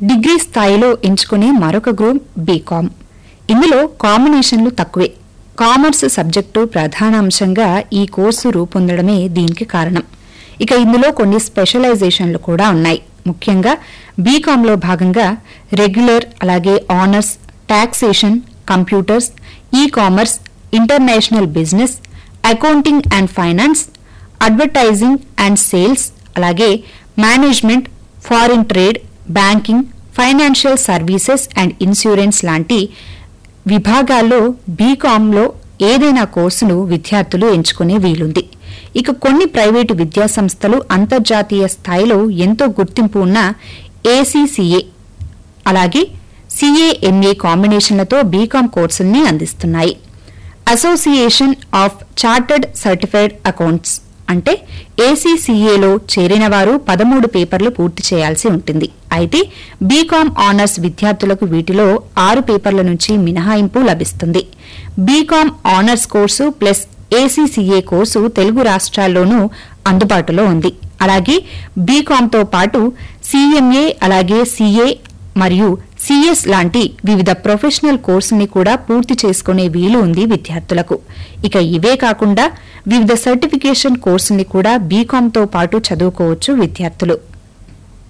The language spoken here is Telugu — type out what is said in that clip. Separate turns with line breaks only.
డిగ్రీ స్థాయిలో ఎంచుకునే మరొక గ్రూప్ బీకామ్ ఇందులో కాంబినేషన్లు తక్కువే కామర్స్ సబ్జెక్టు ప్రధానాంశంగా ఈ కోర్సు రూపొందడమే దీనికి కారణం ఇక ఇందులో కొన్ని స్పెషలైజేషన్లు కూడా ఉన్నాయి ముఖ్యంగా బీకాంలో భాగంగా రెగ్యులర్ అలాగే honours taxation computers E commerce international business accounting and finance advertising and sales అలాగే management foreign trade banking financial services and insurance లాంటి విభాగాల్లో బీకాంలో ఏదైనా కోర్సును విద్యార్థులు ఎంచుకునే వీలుంది ఇక కొన్ని ప్రైవేటు విద్యాసంస్థలు అంతర్జాతీయ స్థాయిలో ఎంతో గుర్తింపు ఉన్న ఏసీసీఏ అలాగే సీఏఎంఏ కాంబినేషన్లతో బీకాం కోర్సుల్ని అందిస్తున్నాయి association of chartered certified accounts అంటే ఏసీసీఏలో చేరిన వారు పదమూడు పేపర్లు పూర్తి చేయాల్సి ఉంటుంది అయితే బీకాం ఆనర్స్ విద్యార్థులకు వీటిలో ఆరు పేపర్ల నుంచి మినహాయింపు లభిస్తుంది BCom honours course plus ACCA course Telugu రాష్ట్రాల్లోనూ అందుబాటులో ఉంది అలాగే బీకాంతో పాటు సీఎంఏ అలాగే సీఏ మరియు సిఎస్ లాంటి వివిధ ప్రొఫెషనల్ కోర్సుని కూడా పూర్తి చేసుకునే వీలు ఉంది విద్యార్థులకు ఇక ఇవే కాకుండా వివిధ సర్టిఫికేషన్ కోర్సుని కూడా బీకాంతో పాటు చదువుకోవచ్చు విద్యార్థులు